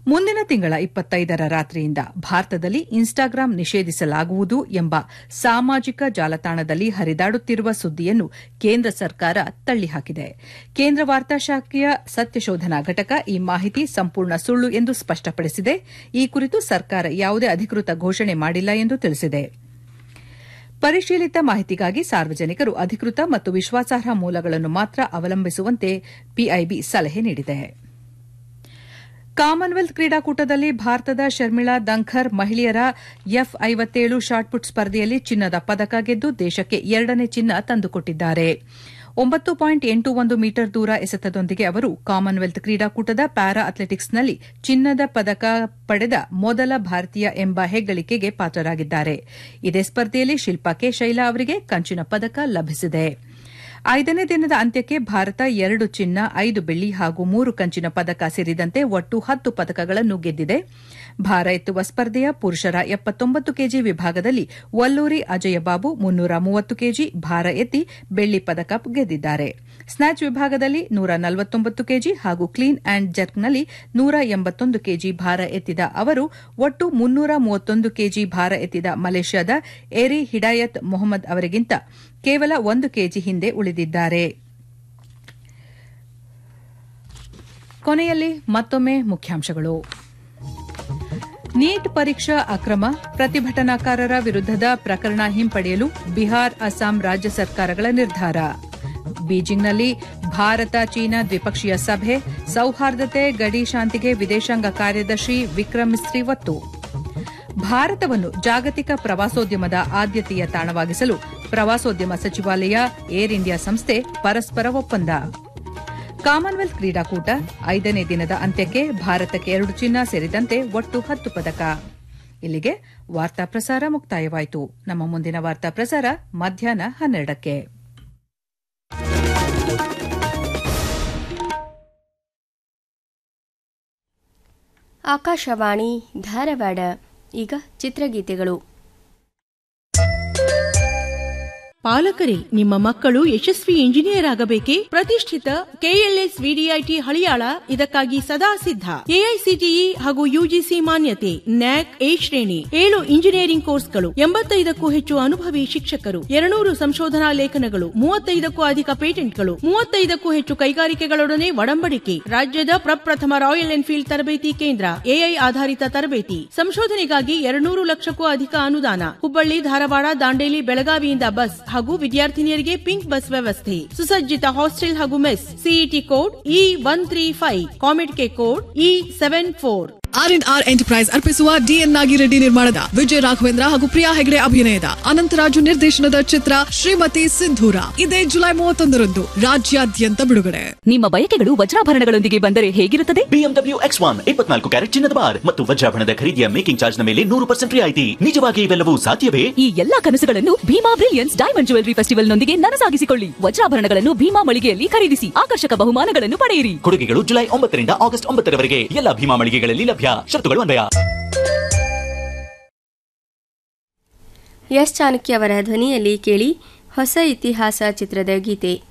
ಮುಂದಿನ ತಿಂಗಳ ಇಪ್ಪತ್ತೈದರ ರಾತ್ರಿಯಿಂದ ಭಾರತದಲ್ಲಿ ಇನ್ಸ್ಟಾಗ್ರಾಂ ನಿಷೇಧಿಸಲಾಗುವುದು ಎಂಬ ಸಾಮಾಜಿಕ ಜಾಲತಾಣದಲ್ಲಿ ಹರಿದಾಡುತ್ತಿರುವ ಸುದ್ದಿಯನ್ನು ಕೇಂದ್ರ ಸರ್ಕಾರ ತಳ್ಳಿಹಾಕಿದೆ ಕೇಂದ್ರ ವಾರ್ತಾ ಶಾಖೆಯ ಸತ್ಯಶೋಧನಾ ಘಟಕ ಈ ಮಾಹಿತಿ ಸಂಪೂರ್ಣ ಸುಳ್ಳು ಎಂದು ಸ್ಪಷ್ಟಪಡಿಸಿದೆ ಈ ಕುರಿತು ಸರ್ಕಾರ ಯಾವುದೇ ಅಧಿಕೃತ ಘೋಷಣೆ ಮಾಡಿಲ್ಲ ಎಂದು ತಿಳಿಸಿದೆ ಪರಿಶೀಲಿತ ಮಾಹಿತಿಗಾಗಿ ಸಾರ್ವಜನಿಕರು ಅಧಿಕೃತ ಮತ್ತು ವಿಶ್ವಾಸಾರ್ಹ ಮೂಲಗಳನ್ನು ಮಾತ್ರ ಅವಲಂಬಿಸುವಂತೆ ಪಿಐಬಿ ಸಲಹೆ ನೀಡಿದೆ ಕಾಮನ್ವೆಲ್ತ್ ಕ್ರೀಡಾಕೂಟದಲ್ಲಿ ಭಾರತದ ಶರ್ಮಿಳಾ ದಂಖರ್ ಮಹಿಳೆಯರ ಎಫ್ ಐವತ್ತೇಳು ಶಾಟ್ಪುಟ್ ಸ್ಪರ್ಧೆಯಲ್ಲಿ ಚಿನ್ನದ ಪದಕ ಗೆದ್ದು ದೇಶಕ್ಕೆ ಎರಡನೇ ಚಿನ್ನ ತಂದುಕೊಟ್ಟಿದ್ದಾರೆ ಒಂಬತ್ತು ಪಾಯಿಂಟ್ ಎಂಟು ಒಂದು ಮೀಟರ್ ದೂರ ಎಸೆತದೊಂದಿಗೆ ಅವರು ಕಾಮನ್ವೆಲ್ತ್ ಕ್ರೀಡಾಕೂಟದ ಪ್ಯಾರಾ ಅಥ್ಲೆಟಿಕ್ಸ್ನಲ್ಲಿ ಚಿನ್ನದ ಪದಕ ಪಡೆದ ಮೊದಲ ಭಾರತೀಯ ಎಂಬ ಹೆಗ್ಗಳಿಕೆಗೆ ಪಾತ್ರರಾಗಿದ್ದಾರೆ ಇದೇ ಸ್ಪರ್ಧೆಯಲ್ಲಿ ಶಿಲ್ಪಾ ಕೆ ಶೈಲಾ ಅವರಿಗೆ ಕಂಚಿನ ಪದಕ ಲಭಿಸಿದೆ ಐದನೇ ದಿನದ ಅಂತ್ಯಕ್ಕೆ ಭಾರತ ಎರಡು ಚಿನ್ನ ಐದು ಬೆಳ್ಳಿ ಹಾಗೂ ಮೂರು ಕಂಚಿನ ಪದಕ ಸೇರಿದಂತೆ ಒಟ್ಟು ಹತ್ತು ಪದಕಗಳನ್ನು ಗೆದ್ದಿದೆ ಭಾರ ಎತ್ತುವ ಸ್ಪರ್ಧೆಯ ಪುರುಷರ ಎಪ್ಪತ್ತೊಂಬತ್ತು ಕೆಜಿ ವಿಭಾಗದಲ್ಲಿ ವಲ್ಲೂರಿ ಅಜಯ ಬಾಬು ಮುನ್ನೂರ ಮೂವತ್ತು ಕೆಜಿ ಭಾರ ಎತ್ತಿ ಬೆಳ್ಳಿ ಪದಕ ಗೆದ್ದಿದ್ದಾರೆ ಸ್ನ್ಯಾಚ್ ವಿಭಾಗದಲ್ಲಿ ನೂರ ನಲವತ್ತೊಂಬತ್ತು ಕೆಜಿ ಹಾಗೂ ಕ್ಲೀನ್ ಅಂಡ್ ಜರ್ಕ್ನಲ್ಲಿ ನೂರ ಎಂಬತ್ತೊಂದು ಕೆಜಿ ಭಾರ ಎತ್ತಿದ ಅವರು ಒಟ್ಟು ಮುನ್ನೂರ ಮೂವತ್ತೊಂದು ಕೆಜಿ ಭಾರ ಎತ್ತಿದ ಮಲೇಷ್ಯಾದ ಎರಿ ಹಿಡಾಯತ್ ಮೊಹಮ್ಮದ್ ಅವರಿಗಿಂತ ಕೇವಲ ಒಂದು ಕೆಜಿ ಹಿಂದೆ ಉಳಿದಿದ್ದಾರೆ ಕೊನೆಯಲ್ಲಿ ಮತ್ತೊಮ್ಮೆ ಮುಖ್ಯಾಂಶಗಳು ನೀಟ್ ಪರೀಕ್ಷಾ ಅಕ್ರಮ ಪ್ರತಿಭಟನಾಕಾರರ ವಿರುದ್ದದ ಪ್ರಕರಣ ಹಿಂಪಡೆಯಲು ಬಿಹಾರ್ ಅಸ್ಸಾಂ ರಾಜ್ಯ ಸರ್ಕಾರಗಳ ನಿರ್ಧಾರ ಬೀಜಿಂಗ್ನಲ್ಲಿ ಭಾರತ ಚೀನಾ ದ್ವಿಪಕ್ಷೀಯ ಸಭೆ ಸೌಹಾರ್ದತೆ ಗಡಿ ಶಾಂತಿಗೆ ವಿದೇಶಾಂಗ ಕಾರ್ಯದರ್ಶಿ ವಿಕ್ರಮ್ ಮಿಸ್ರಿ ಒತ್ತು ಭಾರತವನ್ನು ಜಾಗತಿಕ ಪ್ರವಾಸೋದ್ಯಮದ ಆದ್ಯತೆಯ ತಾಣವಾಗಿಸಲು ಪ್ರವಾಸೋದ್ಯಮ ಸಚಿವಾಲಯ ಏರ್ ಇಂಡಿಯಾ ಸಂಸ್ಥೆ ಪರಸ್ಪರ ಒಪ್ಪಂದ ಕಾಮನ್ವೆಲ್ತ್ ಕ್ರೀಡಾಕೂಟ ಐದನೇ ದಿನದ ಅಂತ್ಯಕ್ಕೆ ಭಾರತಕ್ಕೆ ಎರಡು ಚಿನ್ನ ಸೇರಿದಂತೆ ಒಟ್ಟು ಹತ್ತು ಪದಕ ಇಲ್ಲಿಗೆ ವಾರ್ತಾ ಪ್ರಸಾರ ಮುಕ್ತಾಯವಾಯಿತು ನಮ್ಮ ಮುಂದಿನ ವಾರ್ತಾ ಪ್ರಸಾರ ಮಧ್ಯಾಹ್ನ ಹನ್ನೆರಡಕ್ಕೆ ಆಕಾಶವಾಣಿ ಧಾರವಾಡ ಈಗ ಚಿತ್ರಗೀತೆಗಳು ಪಾಲಕರೇ ನಿಮ್ಮ ಮಕ್ಕಳು ಯಶಸ್ವಿ ಇಂಜಿನಿಯರ್ ಆಗಬೇಕೇ ಪ್ರತಿಷ್ಠಿತ ಕೆಎಲ್ಎಸ್ ವಿಡಿಐಟಿ ಹಳಿಯಾಳ ಇದಕ್ಕಾಗಿ ಸದಾ ಸಿದ್ಧ ಎಐಸಿಟಿಇ ಹಾಗೂ ಯುಜಿಸಿ ಮಾನ್ಯತೆ ನ್ಯಾಕ್ ಎ ಶ್ರೇಣಿ ಏಳು ಇಂಜಿನಿಯರಿಂಗ್ ಕೋರ್ಸ್ಗಳು ಎಂಬತ್ತೈದಕ್ಕೂ ಹೆಚ್ಚು ಅನುಭವಿ ಶಿಕ್ಷಕರು ಎರಡ್ನೂರು ಸಂಶೋಧನಾ ಲೇಖನಗಳು ಮೂವತ್ತೈದಕ್ಕೂ ಅಧಿಕ ಪೇಟೆಂಟ್ಗಳು ಮೂವತ್ತೈದಕ್ಕೂ ಹೆಚ್ಚು ಕೈಗಾರಿಕೆಗಳೊಡನೆ ಒಡಂಬಡಿಕೆ ರಾಜ್ಯದ ಪ್ರಪ್ರಥಮ ರಾಯಲ್ ಎನ್ಫೀಲ್ಡ್ ತರಬೇತಿ ಕೇಂದ್ರ ಎಐ ಆಧಾರಿತ ತರಬೇತಿ ಸಂಶೋಧನೆಗಾಗಿ ಎರಡ್ನೂರು ಲಕ್ಷಕ್ಕೂ ಅಧಿಕ ಅನುದಾನ ಹುಬ್ಬಳ್ಳಿ ಧಾರವಾಡ ದಾಂಡೇಲಿ ಬೆಳಗಾವಿಯಿಂದ ಬಸ್ ಹಾಗೂ ವಿದ್ಯಾರ್ಥಿನಿಯರಿಗೆ ಪಿಂಕ್ ಬಸ್ ವ್ಯವಸ್ಥೆ ಸುಸಜ್ಜಿತ ಹಾಸ್ಟೆಲ್ ಹಾಗೂ mess CET code E one three five COMEDK code E seven four R and R enterprise ಅರ್ಪಿಸುವ ಡಿಎನ್ ನಾಗಿರೆಡ್ಡಿ ನಿರ್ಮಾಣದ ವಿಜಯ ರಾಘವೇಂದ್ರ ಹಾಗೂ ಪ್ರಿಯಾ ಹೆಗಡೆ ಅಭಿನಯದ ಅನಂತರಾಜು ನಿರ್ದೇಶನದ ಚಿತ್ರ ಶ್ರೀಮತಿ ಸಿಂಧೂರ ಇದೇ ಜುಲೈ ಮೂವತ್ತೊಂದರಂದು ರಾಜ್ಯಾದ್ಯಂತ ಬಿಡುಗಡೆ ನಿಮ್ಮ ಬಯಕೆಗಳು ವಜ್ರಾಭರಣಗಳೊಂದಿಗೆ ಬಂದರೆ ಹೇಗಿರುತ್ತದೆ ಬಿಎಂಡಬ್ಲ್ಯೂ ಎಕ್ಸ್ ಒನ್ ಇಪ್ಪತ್ನಾಲ್ಕು ಕ್ಯಾರೆಟ್ ಚಿನ್ನದ ಬಾರ್ ಮತ್ತು ವಜ್ರಾಭರಣದ ಖರೀದಿಯ ಮೇಕಿಂಗ್ ಚಾರ್ಜ್ ನ ಮೇಲೆ ನೂರು ಪರ್ಸೆಂಟ್ ರಿಯಾಯಿತಿ ನಿಜವಾಗಿ ಇವೆಲ್ಲವೂ ಸಾಧ್ಯವೇ ಈ ಎಲ್ಲಾ ಕನಸುಗಳನ್ನು Bhima brilliance diamond jewellery festival ನೊಂದಿಗೆ ನನಸಾಗಿಸಿಕೊಳ್ಳಿ ವಜ್ರಾಭರಣಗಳನ್ನು ಭೀಮಾ ಮಳಿಗೆಯಲ್ಲಿ ಖರೀದಿಸಿ ಆಕರ್ಷಕ ಬಹುಮಾನಗಳನ್ನು ಪಡೆಯಿರಿ ಕೊಡುಗೆಗಳು ಜುಲೈ ಒಂಬತ್ತರಿಂದ ಆಗಸ್ಟ್ ಒಂಬತ್ತರವರೆಗೆ ಎಲ್ಲ ಭೀಮಾ ಮಳಿಗೆಗಳಲ್ಲಿ ಲಭ್ಯ ಶರ್ತುಗಳು ಅನ್ವಯ ಎಸ್ ಚಾಣಕ್ಯ ಅವರ ಧ್ವನಿಯಲ್ಲಿ ಕೇಳಿ ಹೊಸ ಇತಿಹಾಸ ಚಿತ್ರದ ಗೀತೆ